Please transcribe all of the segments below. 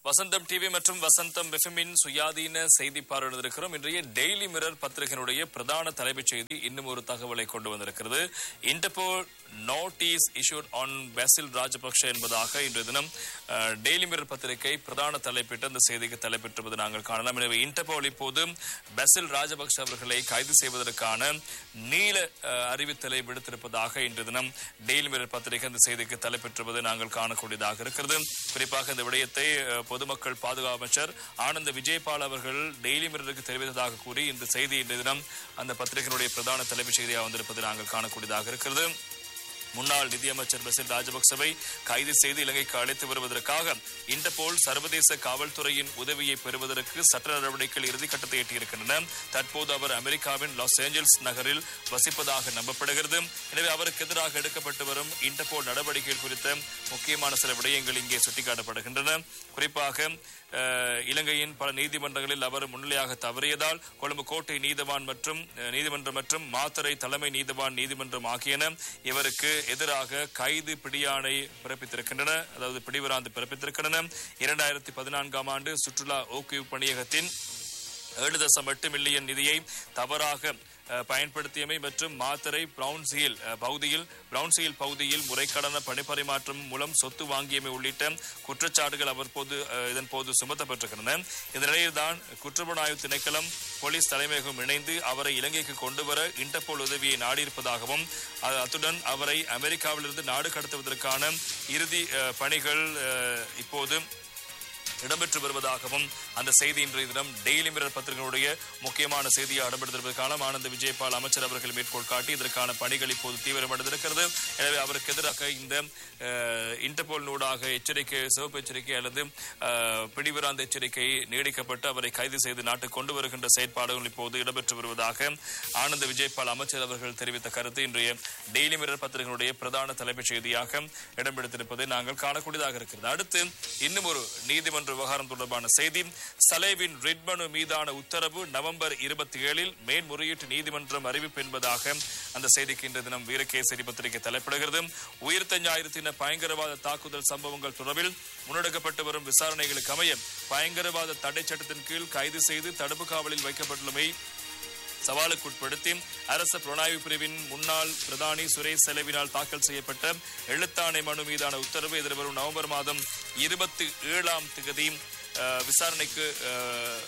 வசந்தம் TV மற்றும் வசந்தம் எஃப்எம்மின் சுயாதீன செய்தி பார்வையிட்டிருக்கிறோம் இன்றைய டெய்லி மிரர் பத்திரிகையினுடைய பிரதான தலைப்புச் செய்தி இன்னும் ஒரு தகவலை கொண்டு வந்திருக்கிறது Interpol notice issued on Basil Rajapaksa என்பதாக இன்றைய தினம் அஹ், டெய்லி மிரர் பத்திரிகை பிரதான தலைப்பிட்டு அந்த செய்திக்கு தலைப்பெற்றுவது நாங்கள் காணலாம் எனவே இன்டர்போல் இப்போது பெசில் ராஜபக்ஷ அவர்களை கைது செய்வதற்கான நீள அஹ், அறிவித்தலை விடுத்திருப்பதாக இன்றைய தினம் டெய்லி மிரர் பத்திரிகை அந்த செய்திக்கு தலைப்பெற்றுவது நாங்கள் காணக்கூடியதாக இருக்கிறது குறிப்பாக இந்த விடயத்தை அஹ், பொதுமக்கள் பாதுகாப்பு அமைச்சர் ஆனந்த விஜயபால் அவர்கள் டெய்லி மிரருக்கு தெரிவித்ததாக கூறி இந்த செய்தி இன்றைய தினம் அந்த பத்திரிகையினுடைய பிரதான தலைப்புச் செய்தியாக வந்திருப்பது நாங்கள் காணக்கூடியதாக இருக்கிறது முன்னாள் நிதியமைச்சர் பெசில் ராஜபக்சவை கைது செய்து இலங்கைக்கு அழைத்து வருவதற்காக இன்டர்போல் சர்வதேச காவல்துறையின் உதவியை பெறுவதற்கு சட்ட நடவடிக்கைகள் இறுதிக்கட்டத்தை எட்டியிருக்கின்றன தற்போது அவர் அமெரிக்காவின் லாஸ் ஏஞ்சல்ஸ் நகரில் வசிப்பதாக நம்பப்படுகிறது எனவே அவருக்கு எதிராக எடுக்கப்பட்டு வரும் இன்டர்போல் நடவடிக்கைகள் குறித்த முக்கியமான சில விடயங்கள் இங்கே சுட்டிக்காட்டப்படுகின்றன குறிப்பாக அஹ், இலங்கையின் பல நீதிமன்றங்களில் அவர் முன்னிலையாக தவறியதால் கொழும்பு கோட்டை நீதவான் மற்றும் அஹ், நீதிமன்றம் மற்றும் மாத்தறை தலைமை நீதவான் நீதிமன்றம் ஆகியன இவருக்கு எதிராக கைது பிடியாணை பிறப்பித்திருக்கின்றன அதாவது பிடிவராந்து பிறப்பித்திருக்கின்றன இரண்டாயிரத்தி பதினான்காம் ஆண்டு சுற்றுலா ஊக்குவிப்பு பணியகத்தின் ஏழு தசம் எட்டு மில்லியன் நிதியை தவறாக அஹ், பயன்படுத்தியமை மற்றும் மாத்தரை பிரவுன்சியில் அஹ், பகுதியில் பிரவுன்சியில் பகுதியில் முறைகடன பணிப்பரிமாற்றம் மூலம் சொத்து வாங்கியமை உள்ளிட்ட குற்றச்சாட்டுகள் அவர் போது அஹ், இதன் போது சுமத்தப்பட்டிருக்கின்றன இந்த நிலையில்தான் குற்றப்புலனாய்வு திணைக்களம் போலீஸ் தலைமையகம் இணைந்து அவரை இலங்கைக்கு கொண்டு வர இன்டர்போல் உதவியை நாடியிருப்பதாகவும் அ- அத்துடன் அவரை அமெரிக்காவிலிருந்து நாடு கடத்துவதற்கான இறுதி அஹ், பணிகள் அஹ், இப்போது இடம்பெற்று வருவதாகவும் அந்த செய்தி இன்றைய தினம் டெய்லி மிரர் பத்திரிகையுடைய முக்கியமான செய்தியாக இடம்பெற்றிருப்பதற்கான ஆனந்த விஜயபால் அமைச்சர் அவர்கள் மேற்கோள் காட்டி இதற்கான பணிகள் இப்போது தீவிரமடைந்திருக்கிறது எனவே அவருக்கு எதிராக இந்த அஹ், இன்டர்போல் நூடாக எச்சரிக்கை சிவப்பு எச்சரிக்கை அல்லது அஹ், பிடிவிராந்த எச்சரிக்கை நீடிக்கப்பட்டு அவரை கைது செய்து நாட்டுக்கு கொண்டு வருகின்ற செயற்பாடுகள் இப்போது இடம்பெற்று வருவதாக ஆனந்த விஜயபால் அமைச்சர் அவர்கள் தெரிவித்த கருத்து இன்றைய டெய்லி மிரர் பத்திரிகையுடைய பிரதான தலைமைச் செய்தியாக இடம்பெடுத்திருப்பதை நாங்கள் காணக்கூடியதாக இருக்கிறது அடுத்து இன்னும் ஒரு நீதிமன்ற விவகாரம் தொடர்பான செய்தி சலேவின் ரிட் மனு மீதான உத்தரவு நவம்பர் இருபத்தி ஏழில் மேன்முறையீட்டு நீதிமன்றம் அறிவிப்பு என்பதாக அந்த செய்திக்கு இன்று தினம் வீரகேசரி பத்திரிகை தலைப்பிடுகிறது உயிர்த்த ஞாயிறு தின பயங்கரவாத தாக்குதல் சம்பவங்கள் தொடர்பில் முன்னெடுக்கப்பட்டு வரும் விசாரணைகளுக்கு அமைய பயங்கரவாத தடை சட்டத்தின் கீழ் கைது செய்து தடுப்பு காவலில் வைக்கப்பட்டுள்ளமை சவாலுக்குட்படுத்தி அரசு புலனாய்வு பிரிவின் முன்னாள் பிரதானி சுரேஷ் செலவினால் தாக்கல் செய்யப்பட்ட எழுத்தாணை மனு மீதான உத்தரவு எதிர்வரும் நவம்பர் மாதம் இருபத்தி ஏழாம் திகதி அஹ், விசாரணைக்கு அஹ்,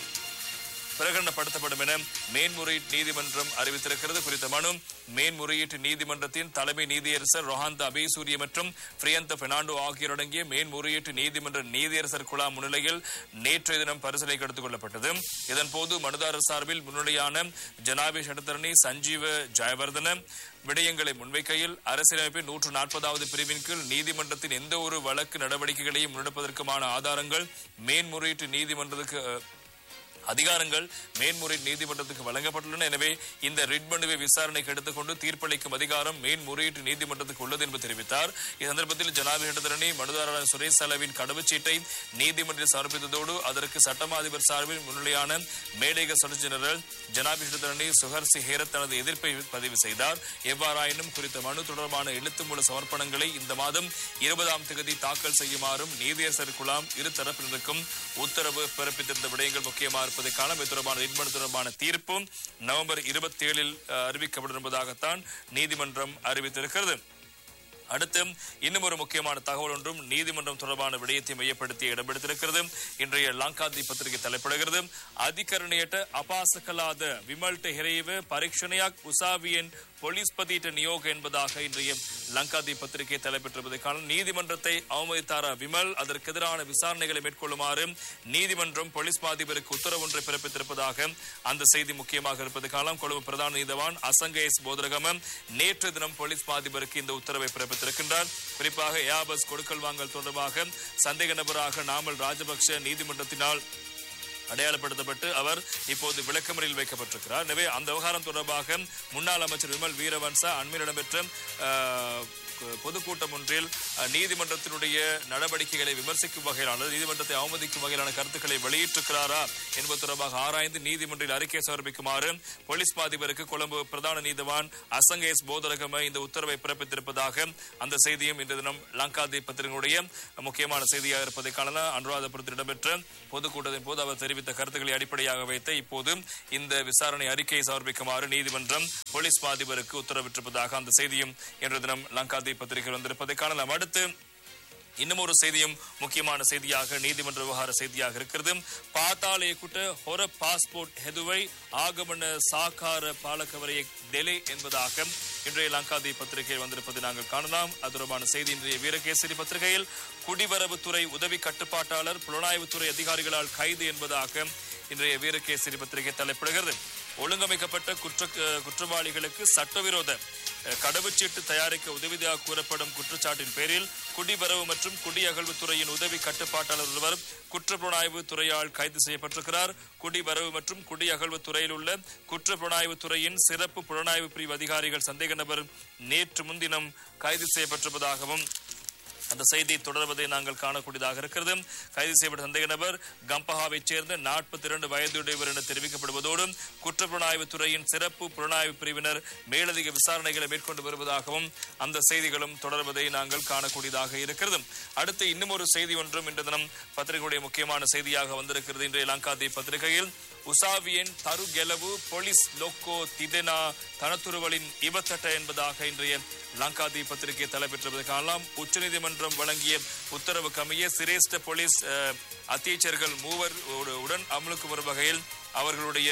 பிரகடனப்படுத்தப்படும் என மேன்முறையீட்டு நீதிமன்றம் அறிவித்திருக்கிறது குறித்த மனு மேன்முறையீட்டு நீதிமன்றத்தின் தலைமை நீதியரசர் ரொஹாந்த அபேசூரிய மற்றும் பிரியந்த பெர்னாண்டோ ஆகியோர் அடங்கிய மேன்முறையீட்டு நீதிமன்ற நீதியரசர் குழா முன்னிலையில் நேற்றைய தினம் பரிசீலனைக்கு எடுத்துக் கொள்ளப்பட்டது இதன்போது மனுதாரர் சார்பில் முன்னிலையான ஜனாபி சட்டத்தரணி சஞ்சீவ ஜெயவர்தன விடயங்களை முன்வைக்கையில் அரசியலமைப்பின் நூற்று நாற்பதாவது பிரிவின் கீழ் நீதிமன்றத்தின் எந்த ஒரு வழக்கு நடவடிக்கைகளையும் முன்னெடுப்பதற்குமான ஆதாரங்கள் மேன்முறையீட்டு நீதிமன்றத்துக்கு அஹ், அதிகாரங்கள் மேன்முறை நீதிமன்றத்துக்கு வழங்கப்பட்டுள்ளன எனவே இந்த ரிட் மனுவை விசாரணைக்கு எடுத்துக்கொண்டு தீர்ப்பளிக்கும் அதிகாரம் மேன்முறையீட்டு நீதிமன்றத்துக்கு உள்ளது என்று தெரிவித்தார் இச்சந்தர்ப்பத்தில் ஜனாபி சட்டத்தரணி மனுதாரர் சுரேஷ் செலவின் கடவுச்சீட்டை நீதிமன்றில் சமர்ப்பித்ததோடு அதற்கு சட்டமா அதிபர் சார்பில் முன்னிலையான மேடேக சொலிசிட்டர் ஜெனரல் ஜனாபி சட்டத்தரணி சுஹர்சி ஹேரத் தனது எதிர்ப்பை பதிவு செய்தார் எவ்வாறாயினும் குறித்த மனு தொடர்பான எழுத்து மூல சமர்ப்பணங்களை இந்த மாதம் இருபதாம் தேதி தாக்கல் செய்யுமாறும் நீதியரசர் குழாம் இரு தரப்பினருக்கும் உத்தரவு பிறப்பித்திருந்த விடயங்கள் முக்கியமாக இருப்பதை காண இது தொடர்பான ரிட்மன் தொடர்பான தீர்ப்பும் நவம்பர் இருபத்தி ஏழில் அறிவிக்கப்படும் என்பதாகத்தான் நீதிமன்றம் அறிவித்திருக்கிறது அடுத்து இன்னும் ஒரு முக்கியமான தகவல் ஒன்றும் நீதிமன்றம் தொடர்பான விடயத்தை மையப்படுத்தி இடம்பெடுத்திருக்கிறது இன்றைய லாங்காதி பத்திரிகை தலைப்பிடுகிறது அதிகரணியட்ட அபாசகலாத விமல்ட ஹிரைவு பரீட்சணையாக் உசாவியன் போலீஸ் பதிட்ட நியோக என்பதாக இன்றைய லங்காதி பத்திரிகை தலைப்பெற்றிருப்பதை காண நீதிமன்றத்தை அவமதித்தாரா விமல் அதற்கு எதிரான விசாரணைகளை மேற்கொள்ளுமாறு நீதிமன்றம் போலீஸ் மாதிபருக்கு உத்தரவு ஒன்றை பிறப்பித்திருப்பதாக அந்த செய்தி முக்கியமாக இருப்பது காலம் கொழும்பு பிரதான நீதவான் அசங்க எஸ் போதரகம நேற்று தினம் போலீஸ் மாதிபருக்கு இந்த உத்தரவை பிறப்பித்திருக்கின்றார் குறிப்பாக ஏபஸ் கொடுக்கல் வாங்கல் தொடர்பாக சந்தேக நபராக நாமல் ராஜபக்ஷ நீதிமன்றத்தினால் அடையாளப்படுத்தப்பட்டு அவர் இப்போது விளக்கமறையில் வைக்கப்பட்டிருக்கிறார் எனவே அந்த விவகாரம் தொடர்பாக முன்னாள் அமைச்சர் விமல் வீரவன்சா அண்மையில் இடம்பெற்ற அஹ், கு- பொதுக்கூட்டம் ஒன்றில் அஹ், நீதிமன்றத்தினுடைய நடவடிக்கைகளை விமர்சிக்கும் வகையிலான அல்லது நீதிமன்றத்தை அவமதிக்கும் வகையிலான கருத்துக்களை வெளியிட்டிருக்கிறாரா என்பது தொடர்பாக ஆராய்ந்து நீதிமன்றில் அறிக்கை சமர்ப்பிக்குமாறு போலீஸ் மாதிபருக்கு கொழும்பு பிரதான நீதிவான் அசங்கேஸ் போதரகம இந்த உத்தரவை பிறப்பித்திருப்பதாக அந்த செய்தியும் இன்று தினம் லங்காதீப் பத்திரிகையுடைய முக்கியமான செய்தியாக இருப்பதை காணலாம் அனுராதபுரத்தில் இடம்பெற்ற பொதுக்கூட்டத்தின் போது அவர் தெரிவித்த கருத்துக்களை அடிப்படையாக வைத்து இப்போது இந்த விசாரணை அறிக்கையை சமர்ப்பிக்குமாறு நீதிமன்றம் போலீஸ் மாதிபருக்கு உத்தரவிட்டிருப்பதாக அந்த செய்தியும் இன்று தினம் லங்காதீப் பத்திரிகை வந்திருப்பதை காணலாம் அடுத்து இன்னும் ஒரு செய்தியும் முக்கியமான செய்தியாக நீதிமன்ற விவகார செய்தியாக இருக்கிறது பாத்தாளயக்குட்ட ஹொர பாஸ்போர்ட் ஹெதுவை ஆகமன சாக்கார பாலக்கவரைய டெலே என்பதாக இன்றைய லங்காதி பத்திரிகையில் வந்திருப்பதை நாங்கள் காணலாம் அது தொடர்பான செய்தி இன்றைய வீரகேசரி பத்திரிகையில் குடிவரவுத்துறை உதவி கட்டுப்பாட்டாளர் புலனாய்வுத்துறை அதிகாரிகளால் கைது என்பதாக இன்றைய வீரகேசரி பத்திரிகை தலைப்பிடுகிறது ஒழுங்கமைக்கப்பட்ட குற்ற குற்றவாளிகளுக்கு சட்டவிரோத அஹ், கடவுச்சீட்டு தயாரிக்க உதவியாக கூறப்படும் குற்றச்சாட்டின் பேரில் குடிவரவு மற்றும் குடியகழ்வு துறையின் உதவி கட்டுப்பாட்டாளர் ஒருவர் குற்றப்புலனாய்வு துறையால் கைது செய்யப்பட்டிருக்கிறார் குடிவரவு மற்றும் குடியகழ்வு துறையில் உள்ள குற்றப்புலனாய்வு துறையின் சிறப்பு புலனாய்வு பிரிவு அதிகாரிகள் சந்தேக நபர் நேற்று முன்தினம் கைது செய்யப்பட்டிருப்பதாகவும் அந்த செய்தி தொடர்வதை நாங்கள் காணக்கூடியதாக இருக்கிறது கைது செய்யப்பட்ட சந்தேக நபர் கம்பஹாவைச் சேர்ந்த நாற்பத்தி இரண்டு வயதுடையவர் என தெரிவிக்கப்படுவதோடு குற்றப்புலனாய்வு துறையின் சிறப்பு புலனாய்வு பிரிவினர் மேலதிக விசாரணைகளை மேற்கொண்டு வருவதாகவும் அந்த செய்திகளும் தொடர்வதை நாங்கள் காணக்கூடியதாக இருக்கிறது அடுத்து இன்னும் ஒரு செய்தி ஒன்றும் இன்று தினம் பத்திரிகையுடைய முக்கியமான செய்தியாக வந்திருக்கிறது இன்றைய லங்காதி பத்திரிகையில் உசாவியன் தரு கெலவு போலீஸ் லோக்கோ திதெனா தனத்துருவலின் இவத்தட்ட என்பதாக இன்றைய லங்காதி பத்திரிகை தலைப்பெற்றுவதை காணலாம் உச்சநீதிமன்றம் வழங்கிய உத்தரவுக்கு அமைய சிரேஷ்ட போலீஸ் அஹ், அத்தியட்சர்கள் மூவர் ஒரு- உடன் அமலுக்கு வரும் வகையில் அவர்களுடைய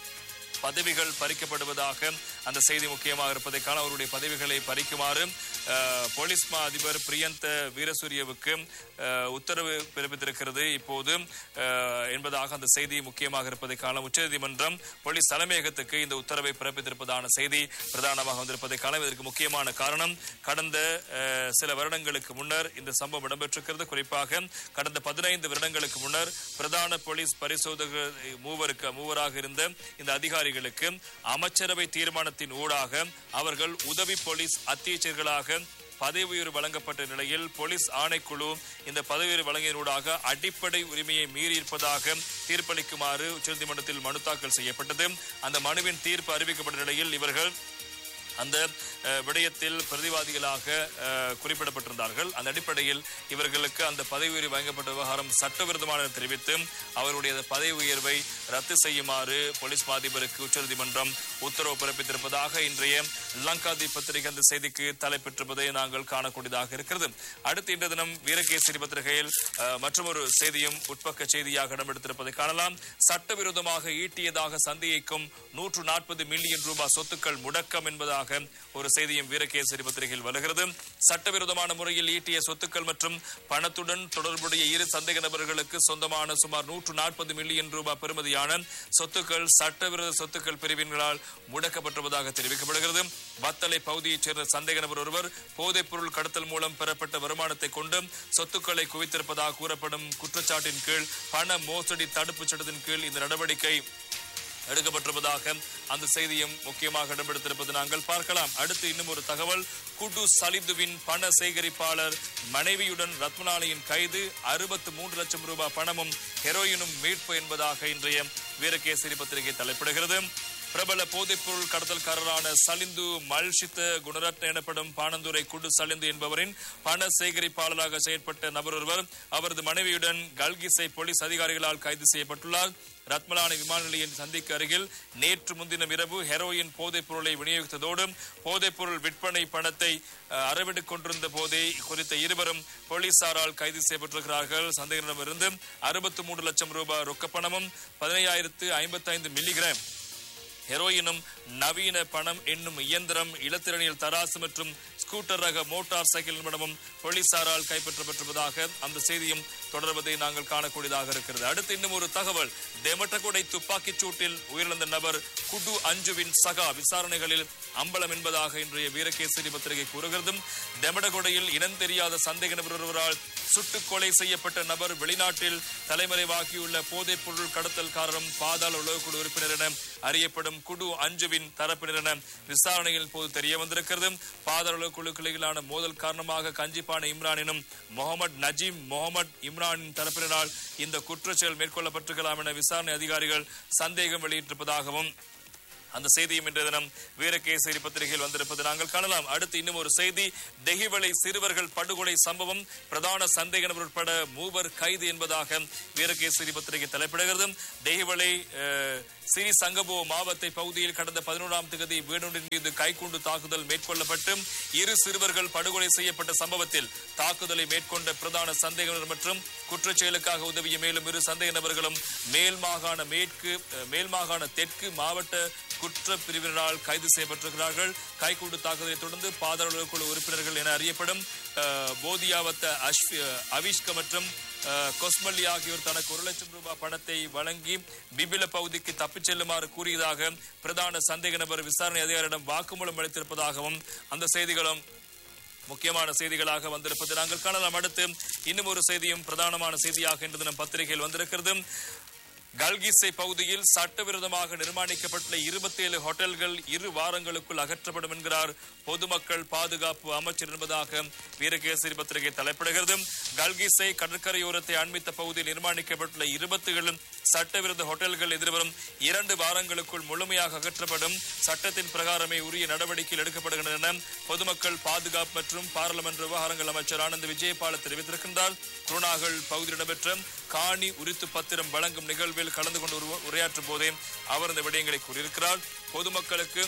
பதவிகள் பறிக்கப்படுவதாக அந்த செய்தி முக்கியமாக இருப்பதை காண அவருடைய பதவிகளை பறிக்குமாறு அஹ், போலீஸ் மா அதிபர் பிரியந்த வீரசூரியவுக்கு அஹ், உத்தரவு பிறப்பித்திருக்கிறது இப்போது அஹ், என்பதாக அந்த செய்தி முக்கியமாக இருப்பதை காண உச்சநீதிமன்றம் போலீஸ் தலைமையகத்துக்கு இந்த உத்தரவை பிறப்பித்திருப்பதான செய்தி பிரதானமாக வந்திருப்பதை காண இதற்கு முக்கியமான காரணம் கடந்த அஹ், சில வருடங்களுக்கு முன்னர் இந்த சம்பவம் இடம்பெற்றிருக்கிறது குறிப்பாக கடந்த பதினைந்து வருடங்களுக்கு முன்னர் பிரதான போலீஸ் பரிசோதகர் மூவருக்கு மூவராக இருந்த இந்த அதிகாரிகளுக்கு அமைச்சரவை தீர்மானத்தின் ஊடாக அவர்கள் உதவி போலீஸ் அத்தியட்சர்களாக பதவி உயர்வு வழங்கப்பட்ட நிலையில் போலீஸ் ஆணைக்குழு இந்த பதவி உயர்வு வழங்கியதூடாக அடிப்படை உரிமையை மீறியிருப்பதாக தீர்ப்பளிக்குமாறு உச்சநீதிமன்றத்தில் மனு தாக்கல் செய்யப்பட்டது அந்த மனுவின் தீர்ப்பு அறிவிக்கப்பட்ட நிலையில் இவர்கள் அந்த அஹ், விடயத்தில் பிரதிவாதிகளாக அஹ், குறிப்பிடப்பட்டிருந்தார்கள் அந்த அடிப்படையில் இவர்களுக்கு அந்த பதவி உயர்வு வழங்கப்பட்ட விவகாரம் சட்டவிரோதமான என தெரிவித்து அவருடைய அந்த பதவி உயர்வை ரத்து செய்யுமாறு போலீஸ் மாதிபருக்கு உச்சநீதிமன்றம் உத்தரவு பிறப்பித்திருப்பதாக இன்றைய லங்காதி பத்திரிகை அந்த செய்திக்கு தலைப்பெற்றிருப்பதை நாங்கள் காணக்கூடியதாக இருக்கிறது அடுத்து இன்றைய தினம் வீரகேசரி பத்திரிகையில் அஹ், மற்றொரு செய்தியும் உட்பக்க செய்தியாக இடம்பெடுத்திருப்பதை காணலாம் சட்டவிரோதமாக ஈட்டியதாக சந்தேகிக்கும் நூற்று நாற்பது மில்லியன் ரூபாய் சொத்துக்கள் முடக்கம் என்பதாக ஒரு செய்தியும் வீரகேசரி பத்திரிகையில் வருகிறது சட்டவிரோதமான முறையில் ஈட்டிய சொத்துக்கள் மற்றும் பணத்துடன் தொடர்புடைய இரு சந்தேக நபர்களுக்கு சொந்தமான சுமார் நூற்று நாற்பது மில்லியன் ரூபாய் பெறுமதியான சொத்துக்கள் சட்டவிரோத சொத்துக்கள் பிரிவினரால் முடக்கப்பட்டுள்ளதாக தெரிவிக்கப்படுகிறது வத்தலை பகுதியைச் சேர்ந்த சந்தேக நபர் ஒருவர் போதைப் பொருள் கடத்தல் மூலம் பெறப்பட்ட வருமானத்தை கொண்டு சொத்துக்களை குவித்திருப்பதாக கூறப்படும் குற்றச்சாட்டின் கீழ் பண மோசடி தடுப்புச் சட்டத்தின் கீழ் இந்த நடவடிக்கை எடுக்கப்பட்டிருப்பதாக அந்த செய்தியும் முக்கியமாக இடம்பெடுத்திருப்பது நாங்கள் பார்க்கலாம் அடுத்து இன்னும் ஒரு தகவல் குடு சலிதுவின் பண சேகரிப்பாளர் மனைவியுடன் ரத்மலானியின் கைது அறுபத்து மூன்று லட்சம் ரூபாய் பணமும் ஹெரோயினும் மீட்பு என்பதாக இன்றைய வீரகேசரி பத்திரிகை தலைப்பிடுகிறது பிரபல போதைப்பொருள் கடத்தல்காரரான சலிந்து மல்ஷித்த குணரத்ன எனப்படும் பானந்துரை குடு சலிந்து என்பவரின் பண சேகரிப்பாளராக செயற்பட்ட நபர் ஒருவர் அவரது மனைவியுடன் கல்கிசை போலீஸ் அதிகாரிகளால் கைது செய்யப்பட்டுள்ளார் ரத்மலானி விமான நிலைய சந்திக்கு அருகில் நேற்று முன்தினம் இரவு ஹெரோயின் போதைப் பொருளை விநியோகித்ததோடு போதைப் பொருள் விற்பனை பணத்தை அஹ், அறவிட்டுக் கொண்டிருந்த போதே குறித்த இருவரும் போலீசாரால் கைது செய்யப்பட்டிருக்கிறார்கள் சந்தேகமிருந்து அறுபத்து மூன்று லட்சம் ரூபாய் ரொக்கப்பணமும் பதினையாயிரத்து ஐம்பத்தைந்து மில்லிகிராம் ஹெரோயினும் நவீன பணம் என்னும் இயந்திரம் இலத்திரனியல் தராசு மற்றும் ஸ்கூட்டர் ரக மோட்டார் சைக்கிள் நிறுவனமும் போலீசாரால் கைப்பற்றப்பட்டிருப்பதாக அந்த செய்தியும் தொடர்வதை நாங்கள் காணக்கூடியதாக இருக்கிறது அடுத்து இன்னும் ஒரு தகவல் டெமட்டகொடை துப்பாக்கிச் சூட்டில் உயிரிழந்த நபர் குடு அஞ்சுவின் சகா விசாரணைகளில் அம்பலம் என்பதாக இன்றைய வீரகேசரி பத்திரிகை கூறுகிறது டெமடகொடையில் இனம் தெரியாத சந்தேக நபர் ஒருவரால் சுட்டுக் கொலை செய்யப்பட்ட நபர் வெளிநாட்டில் தலைமறைவாகியுள்ள போதைப் பொருள் கடத்தல்காரரும் பாதாள உளவுக்குழு உறுப்பினர் என அறியப்படும் குடு அஞ்சுவின் தரப்பினர் என விசாரணையின் போது தெரிய வந்திருக்கிறது பாதாள குழுக்களிலான மோதல் காரணமாக கஞ்சிப்பான இம்ரான் எனும் முகமது நஜீம் முகமது இம்ரானின் தரப்பினரால் இந்த குற்றச்செயல் மேற்கொள்ளப்பட்டிருக்கலாம் என விசாரணை அதிகாரிகள் சந்தேகம் வெளியிட்டிருப்பதாகவும் அந்த செய்தியும் இன்றைய தினம் வீரகேசரி பத்திரிகையில் வந்திருப்பது நாங்கள் காணலாம் அடுத்து இன்னும் ஒரு செய்தி தெஹிவளை சிறுவர்கள் படுகொலை சம்பவம் பிரதான சந்தேக நபர் உட்பட மூவர் கைது என்பதாக வீரகேசரி பத்திரிகை தலைப்பிடுகிறது தெஹிவளை அஹ், சிறி சங்கபோ மாவத்தை பகுதியில் கடந்த பதினோராம் தேதி வீடொன்றின் மீது கைக்குண்டு தாக்குதல் மேற்கொள்ளப்பட்டு இரு சிறுவர்கள் படுகொலை செய்யப்பட்ட சம்பவத்தில் தாக்குதலை மேற்கொண்ட பிரதான சந்தேக நபர் மற்றும் குற்றச்செயலுக்காக உதவிய மேலும் இரு சந்தேக நபர்களும் மேல் மாகாண மேற்கு அஹ், மேல் மாகாண தெற்கு மாவட்ட குற்ற பிரிவினரால் கைது செய்யப்பட்டிருக்கிறார்கள் கைக்குண்டு தாக்குதலை தொடர்ந்து பாதாள குழு உறுப்பினர்கள் என அறியப்படும் அஹ், போதியாவத்த அஷ்வி அவிஷ்க மற்றும் அஹ், கொஸ்மல்லி ஆகியோர் தனக்கு ஒரு லட்சம் ரூபாய் பணத்தை வழங்கி பிபில பகுதிக்கு தப்பிச் செல்லுமாறு கூறியதாக பிரதான சந்தேக நபர் விசாரணை அதிகாரியிடம் வாக்குமூலம் அளித்திருப்பதாகவும் அந்த செய்திகளும் முக்கியமான செய்திகளாக வந்திருப்பது நாங்கள் காணலாம் அடுத்து இன்னும் ஒரு செய்தியும் பிரதானமான செய்தியாக இன்று தினம் பத்திரிகையில் வந்திருக்கிறது கல்கிசை பகுதியில் சட்டவிரோதமாக நிர்மாணிக்கப்பட்டுள்ள இருபத்தி ஏழு ஹோட்டல்கள் இரு வாரங்களுக்குள் அகற்றப்படும் என்கிறார் பொதுமக்கள் பாதுகாப்பு அமைச்சர் என்பதாக வீரகேசரி பத்திரிகை தலைப்பிடுகிறது கல்கிசை கடற்கரையோரத்தை அண்மித்த பகுதியில் நிர்மாணிக்கப்பட்டுள்ள இருபத்தி ஏழு சட்டவிரோத ஹோட்டல்கள் எதிர்வரும் இரண்டு வாரங்களுக்குள் முழுமையாக அகற்றப்படும் சட்டத்தின் பிரகாரமே உரிய நடவடிக்கைகள் எடுக்கப்படுகின்றன என பொதுமக்கள் பாதுகாப்பு மற்றும் பாராளுமன்ற விவகாரங்கள் அமைச்சர் ஆனந்த் விஜயபால தெரிவித்திருக்கின்றார் குருணாகல் பகுதியில் நடைபெற்ற காணி உரித்து பத்திரம் வழங்கும் நிகழ்வில் கலந்து கொண்டு உரு- உரையாற்றும் போதே அவர் இந்த விடயங்களை கூறியிருக்கிறார் பொதுமக்களுக்கு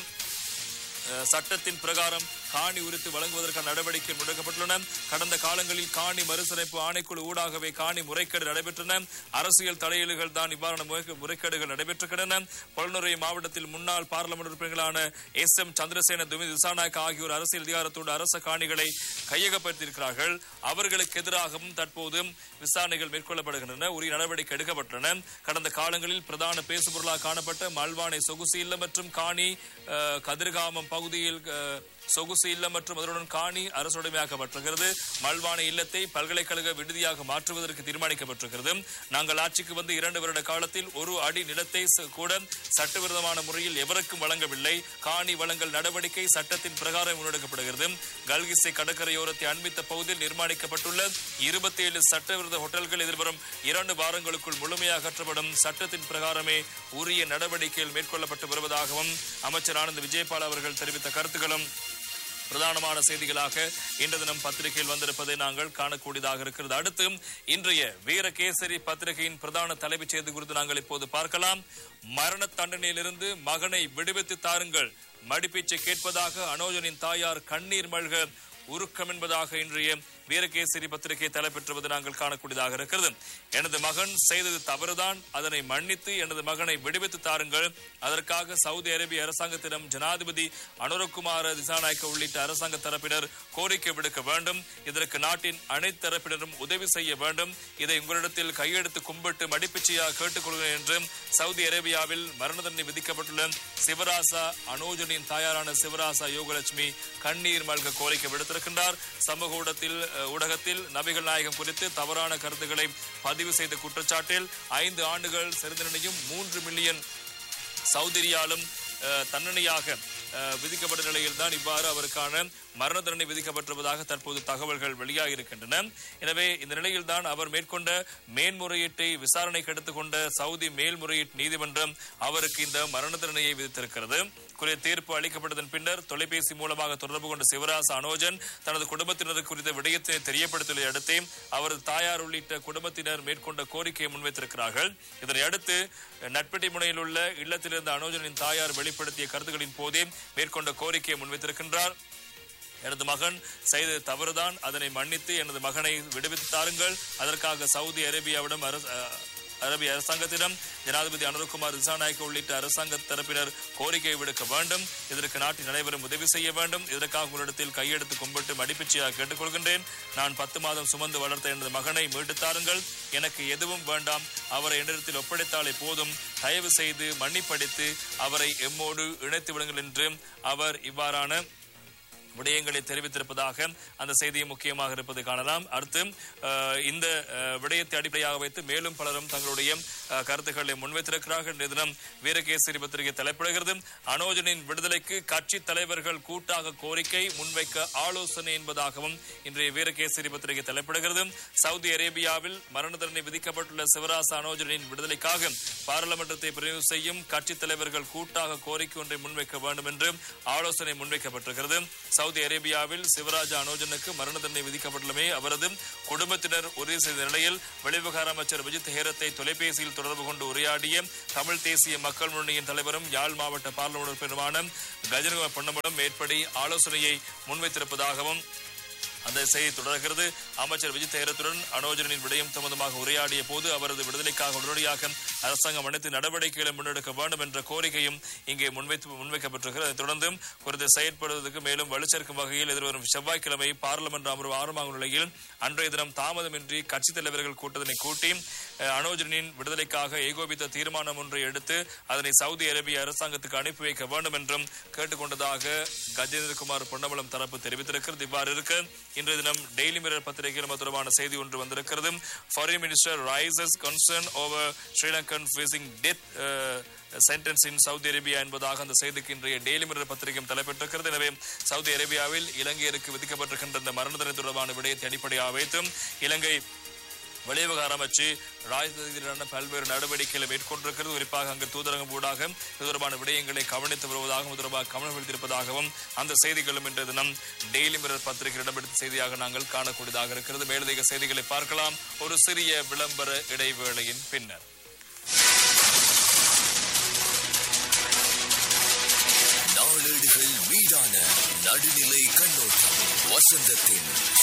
அஹ், சட்டத்தின் பிரகாரம் காணி உரித்து வழங்குவதற்கான நடவடிக்கை முடக்கப்பட்டுள்ளன கடந்த காலங்களில் காணி மறுசீரமைப்பு ஆணைக்குழு ஊடாகவே காணி முறைகேடு நடைபெற்றன அரசியல் தலையீடுகள் தான் இவ்வாறான முறை- முறைகேடுகள் நடைபெற்றுக்கின்றன பொலனுரை மாவட்டத்தில் முன்னாள் பார்லமெண்ட் உறுப்பினர்களான எஸ் எம் சந்திரசேன துமி திசாநாயக் ஆகியோர் அரசியல் அதிகாரத்தோடு அரச காணிகளை கையகப்படுத்தியிருக்கிறார்கள் அவர்களுக்கு எதிராகவும் தற்போது விசாரணைகள் மேற்கொள்ளப்படுகின்றன உரிய நடவடிக்கை எடுக்கப்பட்டுள்ளன கடந்த காலங்களில் பிரதான பேசுபொருளாக காணப்பட்ட மல்வானை சொகுசு இல்லம் மற்றும் காணி அஹ், கதிர்காமம் பகுதியில் அஹ், சொகுசு இல்லம் மற்றும் அதனுடன் காணி அரசுடைமையாக்கப்பட்டிருக்கிறது மல்வானை இல்லத்தை பல்கலைக்கழக விடுதியாக மாற்றுவதற்கு தீர்மானிக்கப்பட்டிருக்கிறது நாங்கள் ஆட்சிக்கு வந்து இரண்டு வருட காலத்தில் ஒரு அடி நிலத்தை ச- கூட சட்டவிரோதமான முறையில் எவருக்கும் வழங்கவில்லை காணி வழங்கல் நடவடிக்கை சட்டத்தின் பிரகாரம் முன்னெடுக்கப்படுகிறது கல்கிசை கடற்கரையோரத்தை அண்மித்த பகுதியில் நிர்மாணிக்கப்பட்டுள்ள இருபத்தி ஏழு சட்டவிரோத ஹோட்டல்கள் எதிர்வரும் இரண்டு வாரங்களுக்குள் முழுமையாக அகற்றப்படும் சட்டத்தின் பிரகாரமே உரிய நடவடிக்கைகள் மேற்கொள்ளப்பட்டு வருவதாகவும் அமைச்சர் ஆனந்த் விஜயபால் அவர்கள் தெரிவித்த கருத்துக்களும் பிரதானமான செய்திகளாக இன்று தினம் பத்திரிகையில் வந்திருப்பதை நாங்கள் காணக்கூடியதாக இருக்கிறது அடுத்து இன்றைய வீரகேசரி பத்திரிகையின் பிரதான தலைப்புச் செய்தி குறித்து நாங்கள் இப்போது பார்க்கலாம் மரண தண்டனையிலிருந்து மகனை விடுவித்து தாருங்கள் மடிப்பீச்சை கேட்பதாக அனோஜனின் தாயார் கண்ணீர் மல்க உருக்கம் என்பதாக இன்றைய வீரகேசரி பத்திரிகை தலைப்பெற்றுவது நாங்கள் காணக்கூடியதாக இருக்கிறது எனது மகன் செய்தது தவறுதான் அதனை மன்னித்து எனது மகனை விடுவித்து தாருங்கள் அதற்காக சவுதி அரேபிய அரசாங்கத்திடம் ஜனாதிபதி அனுரகுமார திசாநாயக்க உள்ளிட்ட அரசாங்க தரப்பினர் கோரிக்கை விடுக்க வேண்டும் இதற்கு நாட்டின் அனைத்து தரப்பினரும் உதவி செய்ய வேண்டும் இதை உங்களிடத்தில் கையெடுத்து கும்பிட்டு மடிப்பிச்சையாக கேட்டுக்கொள்கிறேன் என்று சவுதி அரேபியாவில் மரண தண்டனை விதிக்கப்பட்டுள்ள சிவராசா அனோஜனின் தாயாரான சிவராசா யோகலட்சுமி கண்ணீர் மல்க கோரிக்கை விடுத்திருக்கின்றார் சமூக ஊடகத்தில் அஹ், ஊடகத்தில் நபிகள் நாயகம் குறித்து தவறான கருத்துக்களை பதிவு செய்த குற்றச்சாட்டில் ஐந்து ஆண்டுகள் சிறை தண்டனையும் மூன்று மில்லியன் சௌதரியாலும் அஹ், தண்டனையாக அஹ், விதிக்கப்பட்ட நிலையில் தான் இவ்வாறு அவருக்கான மரண தண்டனை விதிக்கப்பட்டிருப்பதாக தற்போது தகவல்கள் வெளியாகி இருக்கின்றன எனவே இந்த நிலையில் தான் அவர் மேற்கொண்ட மேன்முறையீட்டை விசாரணைக்கு எடுத்துக்கொண்ட சவுதி மேல்முறையீட்டு நீதிமன்றம் அவருக்கு இந்த மரண தண்டனையை விதித்திருக்கிறது குறித்த தீர்ப்பு அளிக்கப்பட்டதன் பின்னர் தொலைபேசி மூலமாக தொடர்பு கொண்ட சிவராச அனோஜன் தனது குடும்பத்தினர் குறித்த விடயத்தை தெரியப்படுத்தியதை அடுத்தே அவரது தாயார் உள்ளிட்ட குடும்பத்தினர் மேற்கொண்ட கோரிக்கையை முன்வைத்திருக்கிறார்கள் இதனை அடுத்து நட்பெட்டி முனையில் உள்ள இல்லத்திலிருந்த அனோஜனின் தாயார் வெளிப்படுத்திய கருத்துக்களின் போதே மேற்கொண்ட கோரிக்கையை முன்வைத்திருக்கின்றார் எனது மகன் செய்தது தவறுதான் அதனை மன்னித்து எனது மகனை விடுவித்து தாருங்கள் அதற்காக சவுதி அரேபியாவிடம் அரச- அஹ், அரேபிய அரசாங்கத்திடம் ஜனாதிபதி அனுர்குமார் திசாநாயக்க உள்ளிட்ட அரசாங்க தரப்பினர் கோரிக்கை விடுக்க வேண்டும் இதற்கு நாட்டின் அனைவரும் உதவி செய்ய வேண்டும் இதற்காக உங்களிடத்தில் கையெடுத்து கும்பிட்டு மடிப்பிச்சையாக கேட்டுக்கொள்கின்றேன் நான் பத்து மாதம் சுமந்து வளர்த்த எனது மகனை மீட்டு தாருங்கள் எனக்கு எதுவும் வேண்டாம் அவரை என்னிடத்தில் ஒப்படைத்தாலே போதும் தயவு செய்து மன்னிப்படித்து அவரை எம்மோடு இணைத்து விடுங்கள் என்று அவர் இவ்வாறான விடயங்களை தெரிவித்திருப்பதாக அந்த செய்தியும் முக்கியமாக இருப்பதை காணலாம் அடுத்து அஹ், இந்த அஹ், விடயத்தை அடிப்படையாக வைத்து மேலும் பலரும் தங்களுடைய அஹ், கருத்துக்களை முன்வைத்திருக்கிறார்கள் இன்றைய தினம் வீரகேசரி பத்திரிகை தலைப்பிடுகிறது அனோஜனின் விடுதலைக்கு கட்சி தலைவர்கள் கூட்டாக கோரிக்கை முன்வைக்க ஆலோசனை என்பதாகவும் இன்றைய வீரகேசரி பத்திரிகை தலைப்பிடுகிறது சவுதி அரேபியாவில் மரண தண்டனை விதிக்கப்பட்டுள்ள சிவராச அனோஜனின் விடுதலைக்காக பாராளுமன்றத்தை பிரிவு செய்யும் கட்சி தலைவர்கள் கூட்டாக கோரிக்கை ஒன்றை முன்வைக்க வேண்டும் என்று ஆலோசனை முன்வைக்கப்பட்டிருக்கிறது சவுதி அரேபியாவில் சிவராஜ அனோஜனுக்கு மரண தண்டனை விதிக்கப்பட்டுள்ளமே அவரது குடும்பத்தினர் உறுதி செய்த நிலையில் வெளிவிவகார அமைச்சர் விஜித் ஹேரத்தை தொலைபேசியில் தொடர்பு கொண்டு உரையாடிய தமிழ் தேசிய மக்கள் முன்னணியின் தலைவரும் யாழ் மாவட்ட பார்லமெண்ட் உறுப்பினருமான கஜனகுமார் பொன்னம்பலம் மேற்படி ஆலோசனையை முன்வைத்திருப்பதாகவும் அந்த செய்தி தொடர்கிறது அமைச்சர் விஜய் தேரத்துடன் அனோஜனின் விடயம் சம்பந்தமாக உரையாடிய போது அவரது விடுதலைக்காக உடனடியாக அரசாங்கம் அனைத்து நடவடிக்கைகளை முன்னெடுக்க வேண்டும் என்ற கோரிக்கையும் இங்கே முன்வைத்து முன்வைக்கப்பட்டிருக்கிறது அதைத் தொடர்ந்து குறித்து செயற்படுவதற்கு மேலும் வலுச்சேர்க்கும் வகையில் எதிர்வரும் செவ்வாய்க்கிழமை பார்லமெண்ட் அமர்வு ஆரம்பமாகும் நிலையில் அன்றைய தினம் தாமதமின்றி கட்சித் தலைவர்கள் கூட்டத்தினை கூட்டி அஹ், அனோஜனின் விடுதலைக்காக ஏகோபித்த தீர்மானம் ஒன்றை எடுத்து அதனை சவுதி அரேபிய அரசாங்கத்துக்கு அனுப்பி வைக்க வேண்டும் என்றும் கேட்டுக்கொண்டதாக கஜேந்திரகுமார் பொன்னம்பலம் தரப்பு தெரிவித்திருக்கிறது இவ்வாறு இருக்க இன்றைய தினம் டெய்லி மிரர் பத்திரிகையில் அது தொடர்பான செய்தி ஒன்று வந்திருக்கிறது foreign minister raises concern over Sri Lankan facing death sentence in Saudi Arabia என்பதாக அந்த செய்திக்கு இன்றைய டெய்லி மிரர் பத்திரிகையும் தலைப்பட்டிருக்கிறது எனவே சவுதி அரேபியாவில் இலங்கையருக்கு விதிக்கப்பட்டிருக்கின்ற இந்த மரண தண்டனை தொடர்பான விடயத்தை அடிப்படையாக வைத்தும் இலங்கை வெளிவிவகார அமைச்சு ராஜதீரான பல்வேறு நடவடிக்கைகளை மேற்கொண்டிருக்கிறது குறிப்பாக அங்கு தூதரகம் ஊடாக இது தொடர்பான விடயங்களை கவனித்து வருவதாகவும் இது தொடர்பாக கவனம் செலுத்தியிருப்பதாகவும் அந்த செய்திகளும் இன்றைய தினம் டெய்லி மிரர் பத்திரிகை இடம்பெடுத்த செய்தியாக நாங்கள் காணக்கூடியதாக இருக்கிறது மேலதிக செய்திகளை பார்க்கலாம் ஒரு சிறிய விளம்பர இடைவேளையின் பின்னர் நாளேடுகள் மீதான நடுநிலை கண்ணோட்டம் வசந்தத்தின்